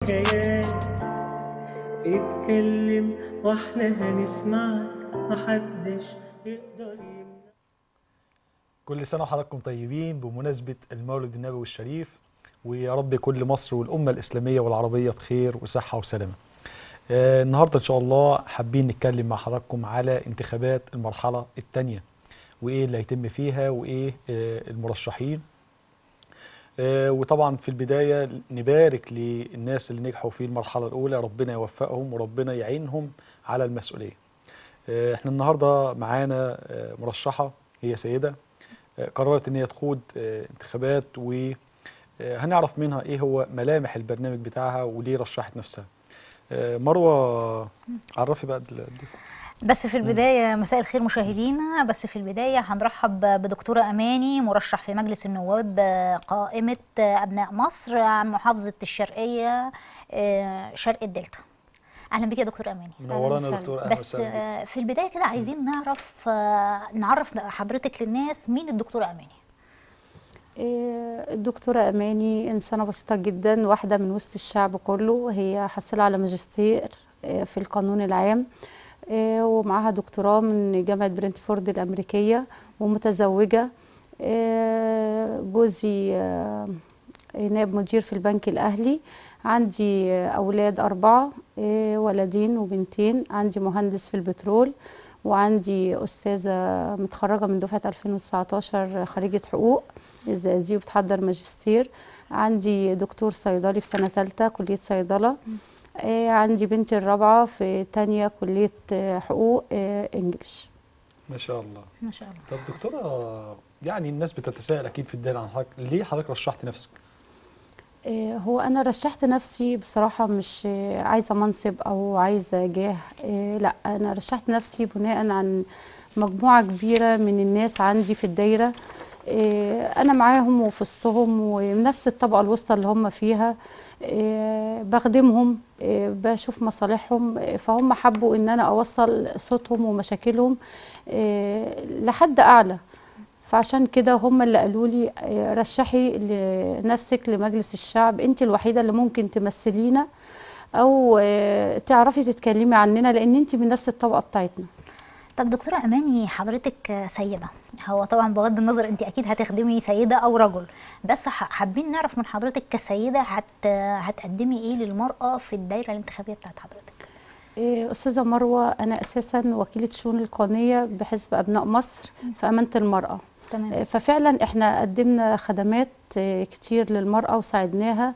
حكايات اتكلم واحنا هنسمعك محدش يقدر يمنع كل سنة وحضراتكم طيبين بمناسبة المولد النبوي الشريف ويا رب كل مصر والأمة الإسلامية والعربية بخير وصحة وسلامة آه النهاردة إن شاء الله حابين نتكلم مع حضراتكم على انتخابات المرحلة الثانية وإيه اللي هيتم فيها وإيه آه المرشحين آه وطبعا في البداية نبارك للناس اللي نجحوا في المرحلة الأولى ربنا يوفقهم وربنا يعينهم على المسؤولية آه احنا النهاردة معانا آه مرشحة هي سيدة آه قررت ان هي تخوض آه انتخابات وهنعرف منها ايه هو ملامح البرنامج بتاعها وليه رشحت نفسها آه مروة عرفي بقى ال- الضيف بس في البداية مساء الخير مشاهدينا بس في البداية هنرحب بدكتورة أماني مرشح في مجلس النواب قائمة أبناء مصر عن محافظة الشرقية آه، شرق الدلتا أهلا بك يا دكتور أماني منورانا وسهلا. يا دكتور اهلا بس وسهلا بيك. آه، في البداية كده عايزين نعرف آه، نعرف حضرتك للناس مين الدكتورة أماني إيه، الدكتورة أماني إنسانة بسيطة جدا واحدة من وسط الشعب كله هي حصلت على ماجستير إيه، في القانون العام إيه، ومعاها دكتوراه من جامعة برنتفورد الأمريكية ومتزوجة إيه، جوزي آه، نائب مدير في البنك الأهلي عندي آه، أولاد أربعة إيه، ولدين وبنتين عندي مهندس في البترول وعندي أستاذة متخرجة من دفعة 2019 خريجة حقوق الزقازيق وبتحضر ماجستير عندي دكتور صيدلي في سنة تالتة كلية صيدلة آه، عندي بنتي الرابعة في تانية كلية آه، حقوق آه، إنجليش ما شاء الله ما شاء الله طب دكتورة يعني الناس بتتساءل اكيد في الدائرة عن حضرتك ليه حضرتك رشحت نفسك؟ آه، هو أنا رشحت نفسي بصراحة مش آه، عايزة منصب أو عايزة جاه آه، لا أنا رشحت نفسي بناء عن مجموعة كبيرة من الناس عندي في الدايرة آه، أنا معاهم وفي وسطهم ونفس الطبقة الوسطى اللي هم فيها آه، بخدمهم آه، بشوف مصالحهم آه، فهم حبوا إن أنا أوصل صوتهم ومشاكلهم آه، لحد أعلى فعشان كده هم اللي قالوا لي آه، رشحي لنفسك لمجلس الشعب انت الوحيده اللي ممكن تمثلينا او آه، تعرفي تتكلمي عننا لان انت من نفس الطبقه بتاعتنا طب دكتورة أماني حضرتك سيدة هو طبعا بغض النظر أنت أكيد هتخدمي سيدة أو رجل بس ح- حابين نعرف من حضرتك كسيدة هت هتقدمي إيه للمرأة في الدايرة الانتخابية بتاعت حضرتك آه، استاذه مروه انا اساسا وكيله شؤون القانونيه بحزب ابناء مصر في امانه المراه تمام آه، ففعلا احنا قدمنا خدمات آه، كتير للمرأة وساعدناها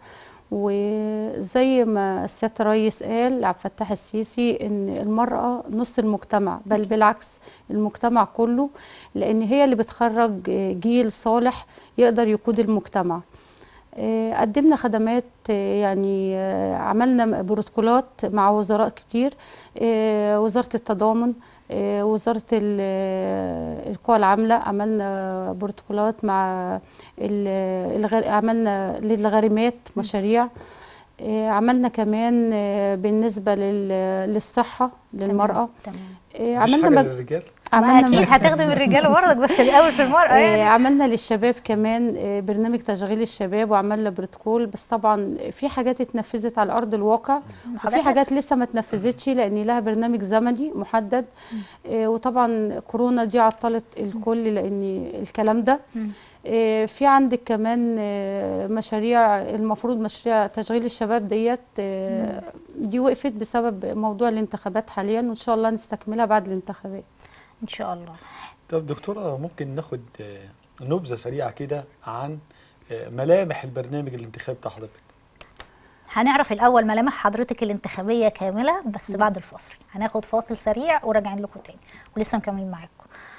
وزي ما سيادة الرئيس قال عبد الفتاح السيسي ان المرأة نص المجتمع بل بالعكس المجتمع كله لان هي اللي بتخرج آه، جيل صالح يقدر يقود المجتمع آه، قدمنا خدمات آه، يعني آه، عملنا بروتوكولات مع وزراء كتير آه، وزارة التضامن آه، وزارة ال- آه، القوى العاملة عملنا بروتوكولات مع ال- الغر... عملنا للغارمات مشاريع آه، عملنا كمان آه، بالنسبة لل... للصحة للمرأة تمام آه، مفيش عملنا حاجة مج... للرجال؟ ما عملنا أكيد هتخدم الرجال برضك بس الأول في المرأة آه، يعني عملنا للشباب كمان آه، برنامج تشغيل الشباب وعملنا بروتوكول بس طبعا في حاجات اتنفذت على ارض الواقع وفي حاجات لسه ما اتنفذتش لان لها برنامج زمني محدد آه، وطبعا كورونا دي عطلت الكل لان الكلام ده مم. آه، في عندك كمان آه، مشاريع المفروض مشاريع تشغيل الشباب ديت آه، دي وقفت بسبب موضوع الانتخابات حاليا وان شاء الله نستكملها بعد الانتخابات إن شاء الله طب دكتورة ممكن ناخد آه، نبذة سريعة كده عن آه، ملامح البرنامج الانتخابي بتاع حضرتك هنعرف الأول ملامح حضرتك الانتخابية كاملة بس بعد الفاصل هناخد فاصل سريع وراجعين لكم تاني ولسه مكملين معاكم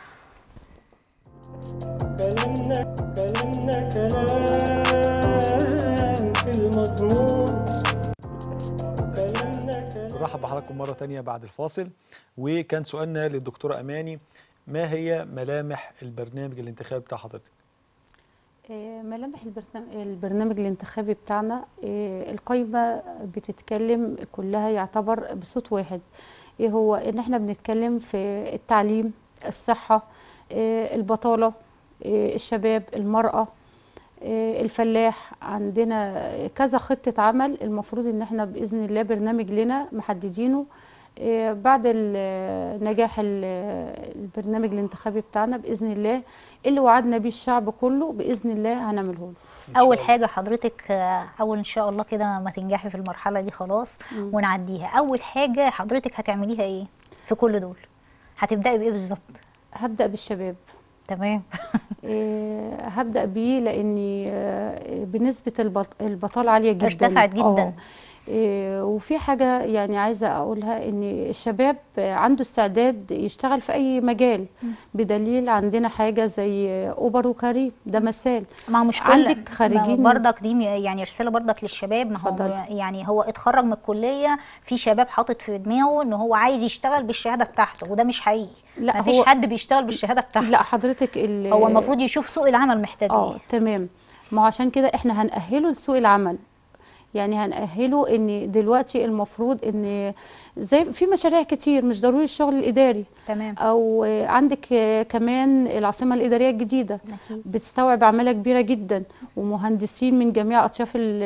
كلامنا كلامنا كلام في المضمون كلامنا كلام نرحب بحضراتكم مرة تانية بعد الفاصل وكان سؤالنا للدكتورة أماني ما هي ملامح البرنامج الانتخابي بتاع حضرتك؟ آه، ملامح البرنامج, البرنامج الانتخابي بتاعنا آه، القايمة بتتكلم كلها يعتبر بصوت واحد ايه هو ان احنا بنتكلم في التعليم الصحة آه، البطالة آه، الشباب المرأة آه، الفلاح عندنا كذا خطة عمل المفروض ان احنا بإذن الله برنامج لنا محددينه آه، بعد ال- نجاح ال- البرنامج الانتخابي بتاعنا بإذن الله اللي وعدنا بيه الشعب كله بإذن الله هنعمله له إن شاء اول الله. حاجه حضرتك آه، اول ان شاء الله كده ما تنجحي في المرحله دي خلاص ونعديها اول حاجه حضرتك هتعمليها ايه في كل دول هتبداي بايه بالظبط هبدأ بالشباب تمام آه، هبدأ بيه لأني آه، بنسبة البط- البطالة عالية جدا ارتفعت جدا. آه. آه، وفي حاجة يعني عايزة أقولها إن الشباب آه، عنده استعداد يشتغل في أي مجال بدليل عندنا حاجة زي أوبر وكريم ده مثال ما هو مش كل عندك خريجين- برضك دي م- يعني رساله برضك للشباب ما هو اتفضلي. يعني هو اتخرج من الكليه في شباب حاطط في دماغه ان هو عايز يشتغل بالشهاده بتاعته وده مش حقيقي لا، ما فيش هو- حد بيشتغل بالشهاده بتاعته لا حضرتك ال- هو المفروض يشوف سوق العمل محتاج اه ايه تمام ما هو عشان كده احنا هنأهله لسوق العمل يعني هنأهله ان دلوقتي المفروض ان زي في مشاريع كتير مش ضروري الشغل الإداري تمام او آه، عندك آه، كمان العاصمه الاداريه الجديده أكيد. بتستوعب عماله كبيره جدا ومهندسين من جميع اطياف ال-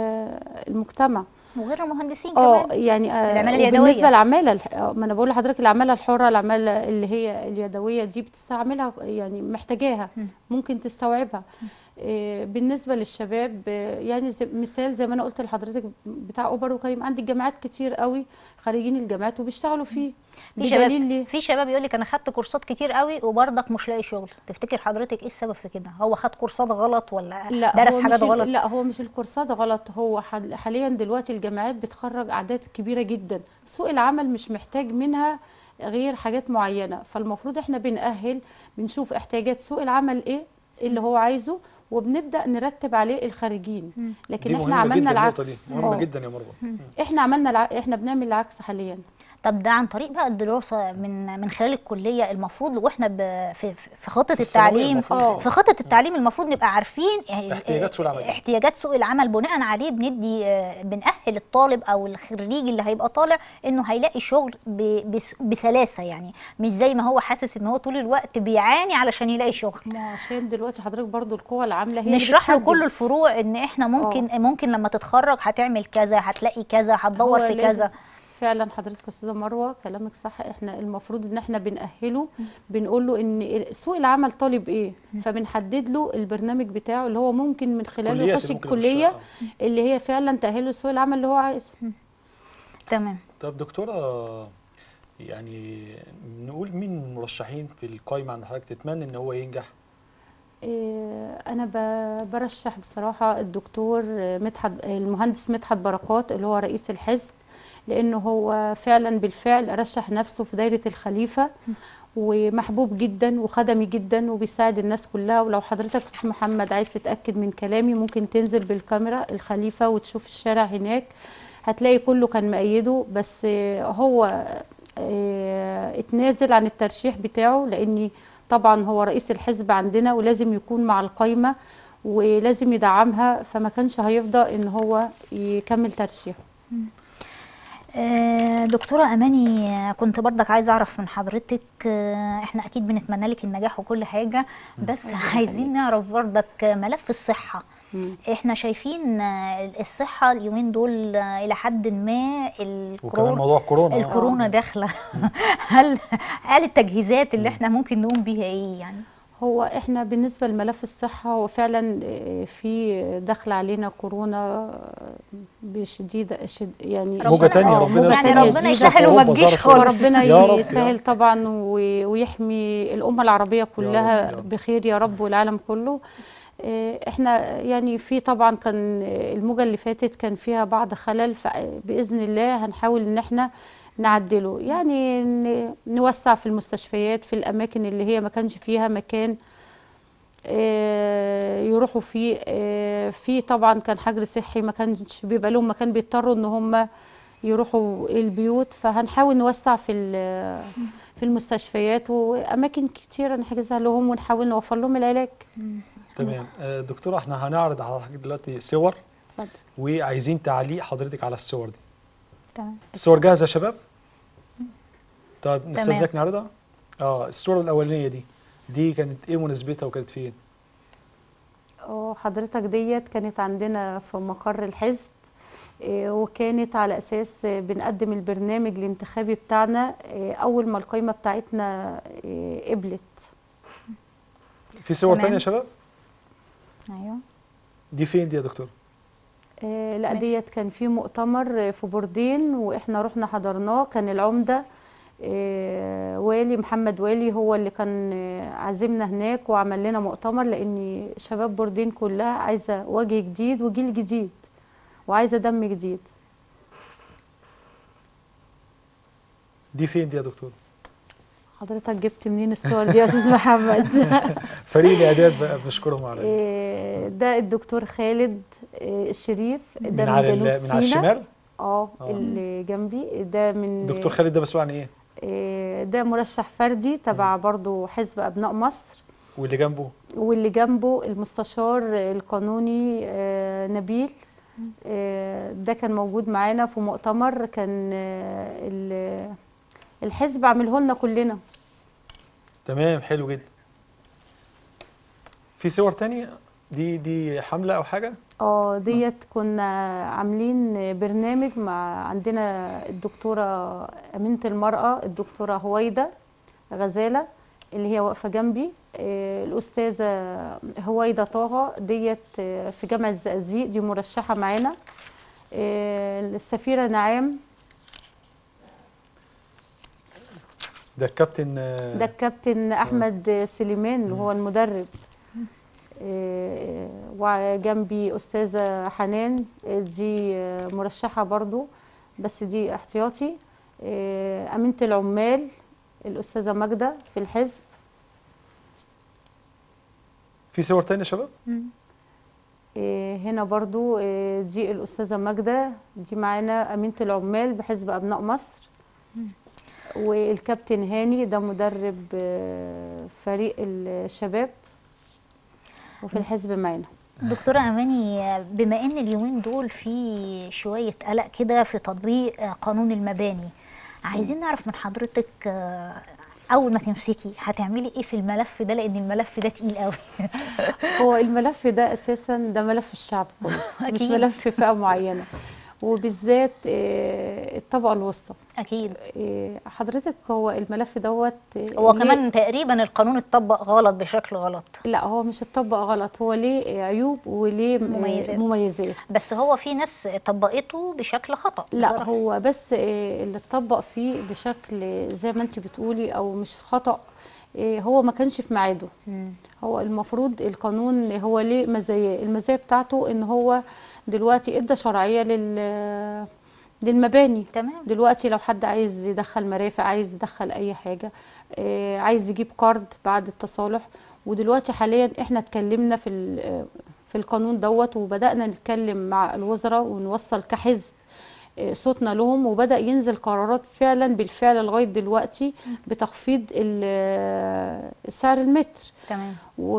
آه، المجتمع وغير المهندسين اه كمان يعني آه، العمالة اليدوية. وبالنسبه للعماله الح- آه، ما انا بقول لحضرتك العماله الحره العماله اللي هي اليدويه دي بتستعملها يعني محتاجاها ممكن تستوعبها آه، بالنسبه للشباب آه، يعني زي مثال زي ما انا قلت لحضرتك بتاع اوبر وكريم عندك جامعات كتير قوي خريجين الجامعات وبيشتغلوا فيه في شباب بدليل ليه في شباب يقول لك انا خدت كورسات كتير قوي وبرضك مش لاقي شغل تفتكر حضرتك ايه السبب في كده هو خد كورسات غلط ولا لا درس هو حاجات مش ال- غلط لا هو مش الكورسات غلط هو حال- حاليا دلوقتي الجامعات بتخرج اعداد كبيره جدا سوق العمل مش محتاج منها غير حاجات معينه فالمفروض احنا بنأهل بنشوف احتياجات سوق العمل ايه اللي هو عايزه وبنبدأ نرتب عليه الخارجين لكن دي احنا مهمة عملنا جدا النقطة العكس دي مهمة آه. جدا يا مروة احنا عملنا الع... احنا بنعمل العكس حاليا طب ده عن طريق بقى الدراسه من من خلال الكليه المفروض واحنا ب... في في خطه في الثانوية التعليم المفروض. في خطه التعليم المفروض نبقى عارفين احتياجات سوق العمل. احتياجات سوق العمل بناء عليه بندي آه، بنأهل الطالب او الخريج اللي هيبقى طالع انه هيلاقي شغل ب... بس... بسلاسه يعني مش زي ما هو حاسس ان هو طول الوقت بيعاني علشان يلاقي شغل ما عشان دلوقتي حضرتك برضو القوى العامله هي اللي نشرح له بتحدد. كل الفروع ان احنا ممكن ممكن لما تتخرج هتعمل كذا هتلاقي كذا هتدور هو في لازم- كذا فعلا حضرتك استاذه مروه كلامك صح احنا المفروض ان احنا بنأهله بنقول له ان سوق العمل طالب ايه فبنحدد له البرنامج بتاعه اللي هو ممكن من خلاله كليات يخش اللي ممكن الكليه يخشها. اللي هي فعلا تأهله لسوق العمل اللي هو عايزه تمام طب دكتورة يعني نقول مين المرشحين في القائمة عند حضرتك تتمنى ان هو ينجح إيه، انا ب- برشح بصراحه الدكتور مدحت المهندس مدحت بركات اللي هو رئيس الحزب لانه هو فعلا بالفعل رشح نفسه في دايره الخليفه ومحبوب جدا وخدمي جدا وبيساعد الناس كلها ولو حضرتك استاذ محمد عايز تتاكد من كلامي ممكن تنزل بالكاميرا الخليفه وتشوف الشارع هناك هتلاقي كله كان مأيده بس آه، هو آه، اتنازل عن الترشيح بتاعه لاني طبعا هو رئيس الحزب عندنا ولازم يكون مع القايمه ولازم يدعمها فما كانش هيفضى ان هو يكمل ترشيحه آه، دكتورة أماني آه، كنت برضك عايزة أعرف من حضرتك آه، إحنا أكيد بنتمنى لك النجاح وكل حاجة بس عايزين نعرف برضك آه، ملف الصحة مم. إحنا شايفين آه، الصحة اليومين دول آه، إلى حد ما وكمان الكورونا موضوع كورونا الكورونا داخلة هل هل التجهيزات اللي إحنا ممكن نقوم بيها إيه يعني؟ هو احنا بالنسبه لملف الصحه هو فعلا آه، في دخل علينا كورونا آه، بشديده شد يعني موجة تانية آه، ربنا موجة يعني تانية ربنا شديدة. يسهل وما أوروبا تجيش ظهرت خالص. وربنا يا رب، يا يسهل رب. طبعا و- ويحمي الأمة العربية كلها رب، يا رب. بخير يا رب والعالم كله آه، احنا يعني في طبعا كان الموجة اللي فاتت كان فيها بعض خلل فبإذن الله هنحاول ان احنا نعدله يعني ن- نوسع في المستشفيات في الأماكن اللي هي ما كانش فيها مكان آه، يروحوا فيه آه، في طبعا كان حجر صحي ما كانش بيبقى لهم مكان بيضطروا ان هم يروحوا البيوت فهنحاول نوسع في ال- في المستشفيات واماكن كتيره نحجزها لهم ونحاول نوفر لهم العلاج تمام آه، دكتورة احنا هنعرض على حضرتك دلوقتي صور اتفضل وعايزين تعليق حضرتك على الصور دي تمام الصور جاهزة يا شباب؟ طيب تمام. نستاذنك نعرضها؟ اه الصورة الأولانية دي دي كانت ايه مناسبتها وكانت فين؟ وحضرتك ديت كانت عندنا في مقر الحزب إيه، وكانت على اساس بنقدم البرنامج الانتخابي بتاعنا إيه، اول ما القائمه بتاعتنا إيه، قبلت في صور تمام. تانية يا شباب ايوه دي فين دي يا دكتور إيه، لا ماشي. ديت كان في مؤتمر في بوردين واحنا رحنا حضرناه كان العمده إيه، والي محمد والي هو اللي كان إيه، عازمنا هناك وعمل لنا مؤتمر لان شباب بوردين كلها عايزه وجه جديد وجيل جديد وعايزه دم جديد دي فين دي يا دكتور حضرتك جبت منين الصور دي يا استاذ محمد فريق الاعداد بقى بنشكرهم على إيه، ده الدكتور خالد إيه، الشريف ده من من, على جنوب ال- من على سيناء الشمال اه آه. اللي جنبي ده من دكتور خالد ده مسؤول عن ايه إيه، ده مرشح فردي تبع برضو حزب ابناء مصر واللي جنبه واللي جنبه المستشار القانوني آه، نبيل آه، ده كان موجود معانا في مؤتمر كان آه، ال- الحزب عامله لنا كلنا تمام حلو جدا في صور تانية دي دي حملة او حاجة اه ديت كنا عاملين برنامج مع عندنا الدكتورة أمينة المرأة الدكتورة هويدة غزالة اللي هي واقفة جنبي آه، الأستاذة هويدة طه ديت آه، في جامعة الزقازيق دي مرشحة معانا آه، السفيرة نعام ده الكابتن آه، ده الكابتن أحمد سليمان اللي هو المدرب آه، وجنبي أستاذة حنان آه، دي آه، مرشحة برضو بس دي احتياطي آه، أمينة العمال الأستاذة ماجدة في الحزب في صور تانية يا شباب آه، هنا برضو آه، دي الأستاذة ماجدة دي معانا أمينة العمال بحزب أبناء مصر والكابتن هاني ده مدرب آه، فريق الشباب وفي الحزب معانا دكتورة أماني بما إن اليومين دول في شوية قلق كده في تطبيق آه، قانون المباني عايزين نعرف من حضرتك آه، أول ما تمسكي هتعملي إيه في الملف ده لأن الملف ده تقيل قوي هو الملف ده اساسا ده ملف الشعب كله مش أكيد. ملف فئه معينه وبالذات آه، الطبقه الوسطى أكيد آه، حضرتك هو الملف دوت آه، هو ليه- كمان تقريبا القانون اتطبق غلط بشكل غلط لا هو مش اتطبق غلط هو ليه عيوب وليه آه، مميزات. مميزات بس هو في ناس طبقته بشكل خطأ لا بصراحة. هو بس آه، اللي اتطبق فيه بشكل زي ما انت بتقولي او مش خطأ آه، هو ما كانش في ميعاده مم. هو المفروض القانون هو ليه مزايا المزايا بتاعته ان هو دلوقتي ادى شرعية لل للمباني تمام دلوقتي لو حد عايز يدخل مرافق عايز يدخل اي حاجة آه، عايز يجيب كارد بعد التصالح ودلوقتي حاليا احنا اتكلمنا في ال- في القانون دوت وبدأنا نتكلم مع الوزراء ونوصل كحزب آه، صوتنا لهم وبدأ ينزل قرارات فعلا بالفعل لغاية دلوقتي بتخفيض ال- سعر المتر تمام و...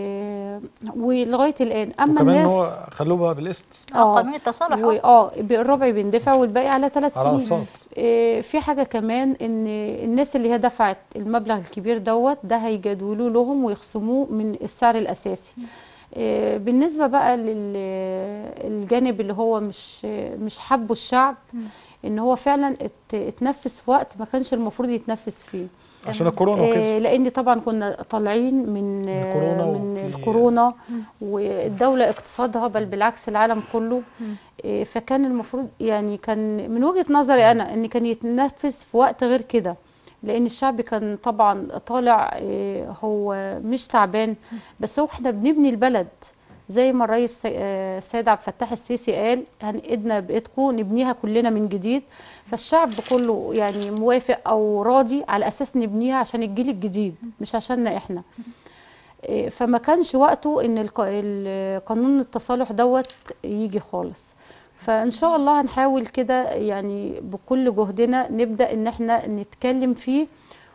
ولغاية الآن أما وكمان الناس هو خلوه بقى بالقسط اه قانون التصالح آه. واه الربع بيندفع والباقي على ثلاث على سنين اقساط إيه، في حاجة كمان ان الناس اللي هي دفعت المبلغ الكبير دوت ده هيجدولوا لهم ويخصموه من السعر الأساسي إيه، بالنسبة بقى للجانب اللي هو مش مش حبه الشعب ان هو فعلا ات- اتنفذ في وقت ما كانش المفروض يتنفذ فيه عشان الكورونا وكده إيه، لان طبعا كنا طالعين من من كورونا من وفي- الكورونا والدوله اقتصادها بل بالعكس العالم كله إيه، فكان المفروض يعني كان من وجهه نظري انا ان كان يتنفذ في وقت غير كده لان الشعب كان طبعا طالع إيه، هو مش تعبان بس هو احنا بنبني البلد زي ما الرئيس آه، السيد عبد الفتاح السيسي قال هنقدنا بايدكم نبنيها كلنا من جديد فالشعب كله يعني موافق او راضي على اساس نبنيها عشان الجيل الجديد مش عشاننا احنا إيه، فما كانش وقته ان الق- ال- قانون التصالح دوت يجي خالص فان شاء الله هنحاول كده يعني بكل جهدنا نبدا ان احنا نتكلم فيه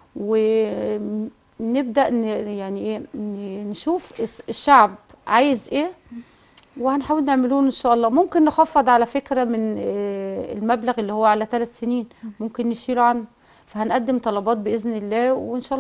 ونبدا ن- يعني ايه ن- نشوف الس- الشعب عايز ايه وهنحاول نعملوه ان شاء الله ممكن نخفض على فكره من آه، المبلغ اللي هو على ثلاث سنين ممكن نشيله عنه فهنقدم طلبات باذن الله وان شاء الله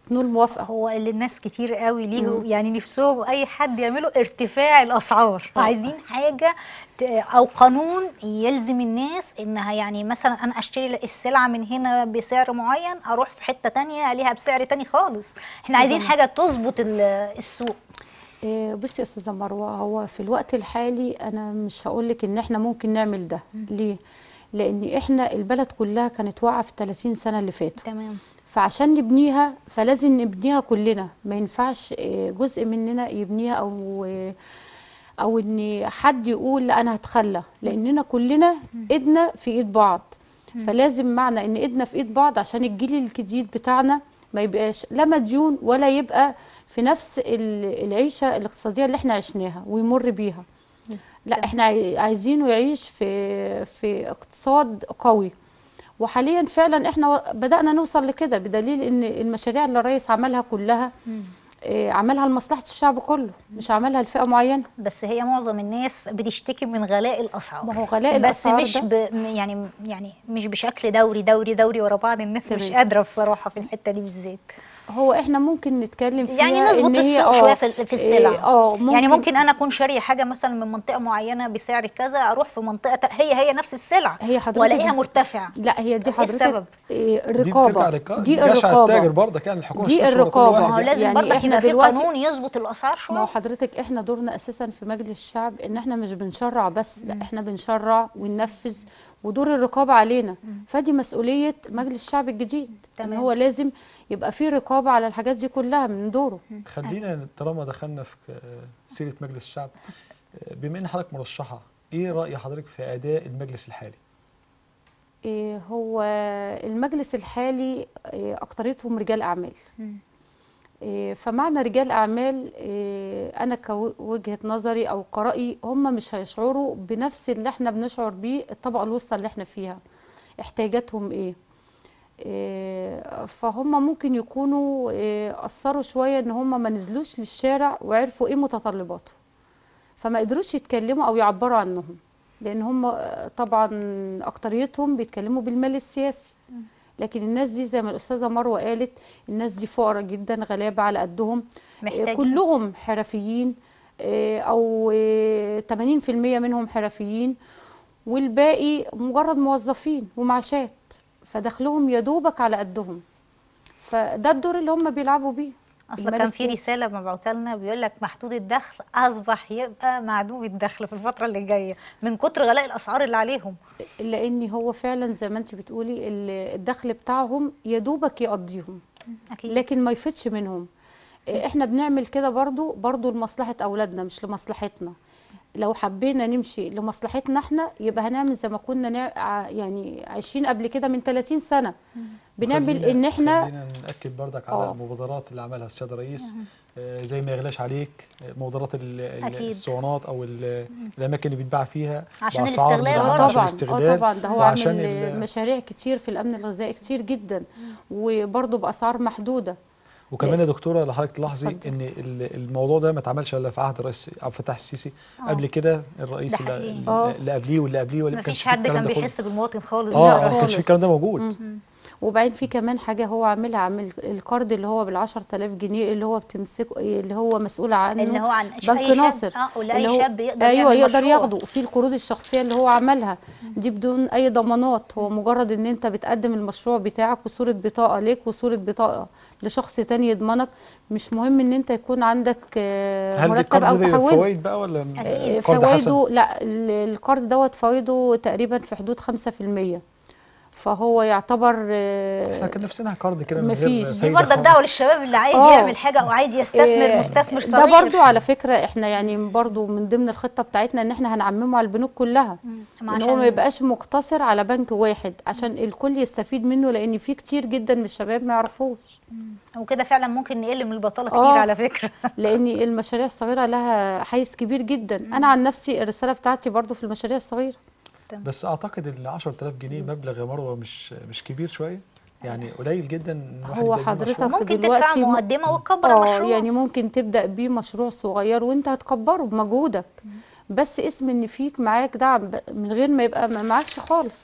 تنول موافقه هو اللي الناس كتير قوي ليه يعني نفسهم اي حد يعمله ارتفاع الاسعار عايزين حاجه ت- او قانون يلزم الناس انها يعني مثلا انا اشتري السلعه من هنا بسعر معين اروح في حته تانية عليها بسعر تاني خالص احنا عايزين سيزون. حاجه تظبط ال- السوق إيه، بصي يا استاذه مروه هو في الوقت الحالي انا مش هقول لك ان احنا ممكن نعمل ده ليه لان احنا البلد كلها كانت واقعه في 30 سنه اللي فاتوا تمام فعشان نبنيها فلازم نبنيها كلنا ما ينفعش إيه، جزء مننا يبنيها او إيه، او ان حد يقول لا انا هتخلى لاننا كلنا ايدنا في ايد بعض فلازم معنى ان ايدنا في ايد بعض عشان الجيل الجديد بتاعنا ما يبقاش لا مديون ولا يبقى في نفس ال- العيشه الاقتصاديه اللي احنا عشناها ويمر بيها لا احنا عاي- عايزينه يعيش في في اقتصاد قوي وحاليا فعلا احنا و- بدأنا نوصل لكده بدليل ان المشاريع اللي الرئيس عملها كلها آه، عملها لمصلحة الشعب كله مش عملها لفئة معينة بس هي معظم الناس بتشتكي من غلاء الاسعار ما هو غلاء بس الأسعار مش ده- ب... يعني يعني مش بشكل دوري دوري دوري ورا بعض الناس مش تمام. قادره بصراحه في الحته دي بالذات هو احنا ممكن نتكلم فيها يعني نظبط ان هي السوق اه شويه في, في السلع إيه، اه ممكن يعني ممكن انا اكون شاريه حاجه مثلا من منطقه معينه بسعر كذا اروح في منطقه تا- هي هي نفس السلع هي حضرتك والاقيها دي- مرتفعه لا هي دي إيه حضرتك السبب؟ إيه، دي الرقابة بترجع للق- دي جشع التاجر الرقابة برضه كان الحكومه دي مش تفرض كل الرقابة. واحد ما هو يعني. لازم يعني برضه إحنا يبقى في دلوقتي- قانون يظبط الاسعار ما هو شويه حضرتك احنا دورنا اساسا في مجلس الشعب ان احنا مش بنشرع بس لا احنا بنشرع وننفذ ودور الرقابه علينا فدي مسؤوليه مجلس الشعب الجديد ان تمام. هو لازم يبقى في رقابه على الحاجات دي كلها من دوره خلينا طالما دخلنا في آه، سيره مجلس الشعب آه، بما ان حضرتك مرشحه ايه راي حضرتك في اداء المجلس الحالي إيه هو المجلس الحالي إيه اكتريتهم رجال اعمال إيه فمعنى رجال اعمال إيه انا كوجهه نظري او كرايي هم مش هيشعروا بنفس اللي احنا بنشعر بيه الطبقه الوسطى اللي احنا فيها احتياجاتهم ايه إيه فهم ممكن يكونوا إيه اثروا شويه ان هم ما نزلوش للشارع وعرفوا ايه متطلباته فما قدروش يتكلموا او يعبروا عنهم لان هم آه، طبعا اكتريتهم بيتكلموا بالمال السياسي لكن الناس دي زي ما الاستاذه مروه قالت الناس دي فقراء جدا غلابه على قدهم آه، محتاجين. كلهم حرفيين آه، او آه، 80% منهم حرفيين والباقي مجرد موظفين ومعاشات فدخلهم يدوبك على قدهم فده الدور اللي هم بيلعبوا بيه اصلا المال كان في السياسي. رساله مبعوثه لنا بيقول لك محدود الدخل اصبح يبقى معدوم الدخل في الفتره اللي جايه من كتر غلاء الاسعار اللي عليهم لان هو فعلا زي ما انت بتقولي ال- الدخل بتاعهم يدوبك يقضيهم اكيد لكن ما يفيدش منهم إيه، احنا بنعمل كده برضو برضو لمصلحة اولادنا مش لمصلحتنا لو حبينا نمشي لمصلحتنا احنا يبقى هنعمل زي ما كنا نع... ع- يعني عايشين قبل كده من 30 سنة بنعمل خلينا- ان احنا خلينا ناكد بردك على آه. المبادرات اللي عملها السيد الرئيس آه، زي ما يغلاش عليك آه، مبادرات ال- ال- أكيد. الصوانات او ال- الاماكن اللي بيتباع فيها عشان بأسعار الاستغلال مدعمة، برضه. عشان طبعا الاستغلال اه طبعا ده هو وعشان عامل ال- مشاريع كتير في الامن الغذائي كتير جدا وبرضو باسعار محدوده وكمان يا دكتوره لو حضرتك تلاحظي اتفضل. ان ال- الموضوع ده ما اتعملش الا في عهد الرئيس عبد الفتاح السيسي قبل كده الرئيس ده اللي, حقيقي. آه. اللي قبليه واللي قبليه واللي ما كانش فيش فيه حد الكلام كان ده كله. بيحس بالمواطن خالص اه بصراحة. ما كانش فيه الكلام ده موجود مم. وبعدين في كمان حاجه هو عاملها عامل الكارد اللي هو بال 10000 جنيه اللي هو بتمسكه اللي هو مسؤول عنه اللي هو عن بنك أي شاب- ناصر اه ولا اللي اي هو- شاب يقدر ايوه يعمل يقدر مشروع. ياخده وفي القروض الشخصيه اللي هو عملها دي بدون اي ضمانات هو مجرد ان انت بتقدم المشروع بتاعك وصوره بطاقه ليك وصوره بطاقه لشخص تاني يضمنك مش مهم ان انت يكون عندك آه، هل دي مرتب او القرض ده تحوله فوائد بقى ولا أكيد. قرض حسن؟ فوائده لا ال- القرض دوت فوائده تقريبا في حدود 5% فهو يعتبر آه، احنا كان نفسنا قرض كده من غير مفيش. دي دي فايدة برضك خالص. دعوه للشباب اللي عايز آه. يعمل حاجه او عايز يستثمر إيه، مستثمر صغير ده برضو على فكرة احنا يعني برضو من ضمن الخطة بتاعتنا ان احنا هنعممه على البنوك كلها ما ان هو عشان- ما يبقاش مقتصر على بنك واحد عشان الكل يستفيد منه لان في كتير جدا من الشباب ما يعرفوش وكده فعلا ممكن نقل من البطاله آه. كتير على فكره لان المشاريع الصغيرة لها حيز كبير جدا انا عن نفسي الرسالة بتاعتي برضو في المشاريع الصغيرة بس اعتقد ال 10000 جنيه مبلغ يا مروه مش مش كبير شويه يعني قليل جدا ان واحد هو يبدأ بيه حضرتك مشروع. ممكن دلوقتي تدفع م- مقدمه وتكبر اه المشروع يعني ممكن تبدا بيه مشروع صغير وانت هتكبره بمجهودك بس اسم ان فيك معاك دعم ب- من غير ما يبقى ما معكش خالص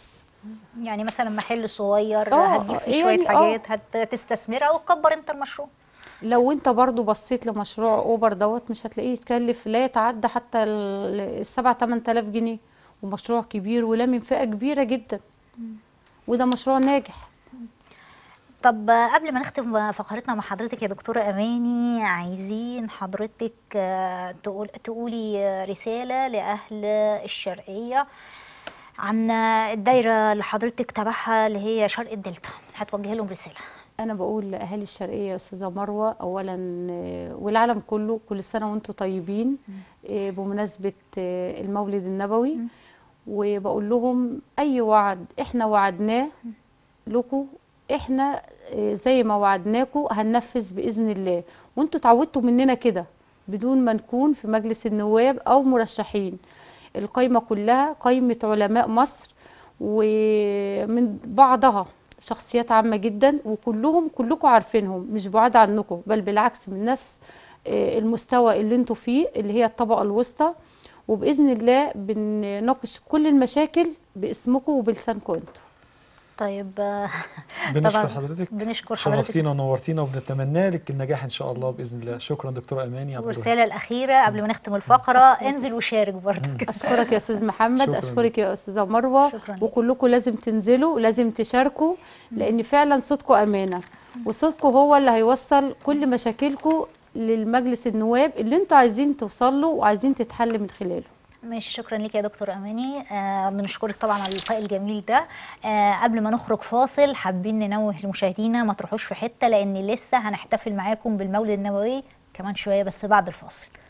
يعني مثلا محل صغير آه، هتجيب فيه شويه يعني آه. حاجات هتستثمرها وتكبر انت المشروع لو انت برضو بصيت لمشروع اوبر دوت مش هتلاقيه يتكلف لا يتعدى حتى ال- السبع تمن تلاف جنيه ومشروع كبير ولامم فئة كبيرة جدا وده مشروع ناجح طب قبل ما نختم فقرتنا مع حضرتك يا دكتورة أماني عايزين حضرتك آه، تقول تقولي آه، رسالة لأهل الشرقية عن الدايرة اللي حضرتك تبعها اللي هي شرق الدلتا هتوجه لهم رسالة انا بقول لاهالي الشرقيه يا استاذه مروه اولا آه، والعالم كله كل سنه وانتم طيبين آه، بمناسبه آه، المولد النبوي وبقول لهم اي وعد احنا وعدناه لكم احنا آه، زي ما وعدناكم هننفذ باذن الله وانتوا اتعودتوا مننا كده بدون ما نكون في مجلس النواب او مرشحين القايمه كلها قايمه علماء مصر ومن بعضها شخصيات عامه جدا وكلهم كلكم عارفينهم مش بعاد عنكم بل بالعكس من نفس آه، المستوى اللي انتوا فيه اللي هي الطبقه الوسطى وباذن الله بنناقش كل المشاكل باسمكم وبلسانكم انتوا طيب آه، بنشكر طبعاً حضرتك بنشكر حضرتك شرفتينا ونورتينا وبنتمنى لك النجاح ان شاء الله باذن الله شكرا دكتوره اماني عبد الوهاب والرسالة الأخيرة قبل ما نختم الفقرة انزل وشارك برضك اشكرك يا استاذ محمد شكراً اشكرك يا استاذه مروه شكراً. وكلكم لازم تنزلوا لازم تشاركوا لان فعلا صوتكم امانه وصوتكم هو اللي هيوصل كل مشاكلكم للمجلس النواب اللي انتوا عايزين توصلوا وعايزين تتحل من خلاله ماشي شكرا لك يا دكتور اماني آه بنشكرك طبعا على اللقاء الجميل ده آه قبل ما نخرج فاصل حابين ننوه لمشاهدينا ما تروحوش في حته لان لسه هنحتفل معاكم بالمولد النبوي كمان شويه بس بعد الفاصل